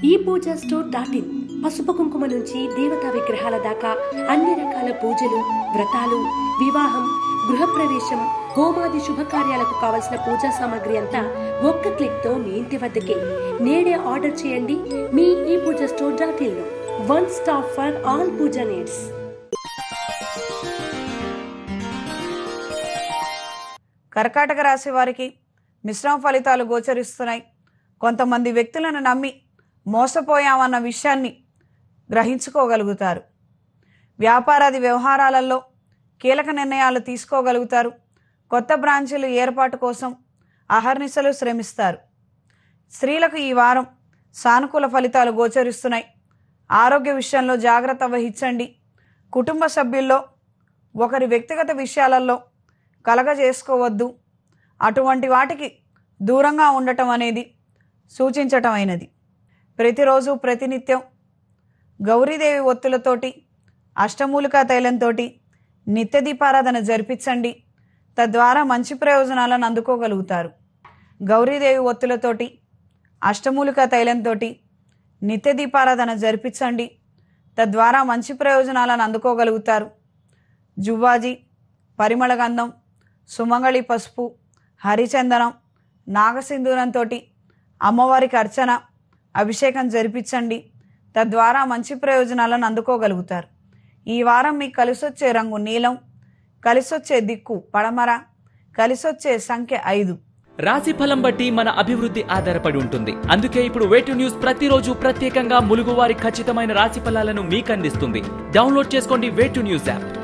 ఈ Pooja store dot in పసుపు కుంకుమ నుంచి దేవతా విగ్రహాల దాకా అన్ని రకాల పూజలు వ్రతాలు వివాహం గృహప్రవేశం హోమాది శుభకార్యాలకు కావలసిన పూజా సామాగ్రి అంతా ఒక్క క్లిక్ తో మీ ఇంటి వద్దకే నేడే ఆర్డర్ చేయండి మీ ఈ పూజ స్టోర్ డాట్ ఇన్ లో one stop for all pooja needs కర్కాటక రాశి వారికి మిశ్రమ ఫలితాలు గోచరిస్తున్నాయి కొంతమంది వ్యక్తులను నమ్మి మోసపోయామన్న విషయాన్ని గ్రహించుకోగలుగుతారు వ్యాపారాది వ్యవహారాలలో కీలక నిర్ణయాలు తీసుకోగలుగుతారు కొత్త బ్రాంచీలు ఏర్పాటు కోసం అహర్నిశలు శ్రమిస్తారు స్త్రీలకు ఈ వారం సానుకూల ఫలితాలు గోచరిస్తున్నాయి ఆరోగ్య విషయంలో జాగ్రత్త వహించండి కుటుంబ సభ్యుల్లో ఒకరి వ్యక్తిగత విషయాలలో కలగజేసుకోవద్దు అటువంటి వాటికి దూరంగా ఉండటం అనేది సూచించటమైనది ప్రతిరోజు ప్రతినిత్యం గౌరీదేవి ఒత్తులతోటి అష్టమూలికా తైలంతో నిత్య దీపారాధన జరిపించండి తద్వారా మంచి ప్రయోజనాలను అందుకోగలుగుతారు గౌరీదేవి ఒత్తులతోటి అష్టమూలికా తైలంతో నిత్య దీపారాధన జరిపించండి తద్వారా మంచి ప్రయోజనాలను అందుకోగలుగుతారు జువ్వాజీ పరిమళ గంధం సుమంగళి పసుపు హరిచందనం నాగసింధూరంతో అమ్మవారికి అర్చన అభిషేకం జరిపించండి తద్వారా మంచి ప్రయోజనాలను అందుకోగలుగుతారు ఈ వారం మీకు కలిసొచ్చే రంగు నీలం కలిసొచ్చే దిక్కు పడమర కలిసొచ్చే సంఖ్య ఐదు రాశి ఫలం బట్టి మన అభివృద్ధి ఆధారపడి ఉంటుంది అందుకే ఇప్పుడు వేటు న్యూస్ ప్రతిరోజు ప్రత్యేకంగా ములుగువారి ఖచ్చితమైన రాశి ఫలాలను మీకు అందిస్తుంది డౌన్లోడ్ చేసుకోండి వేటు న్యూస్ యాప్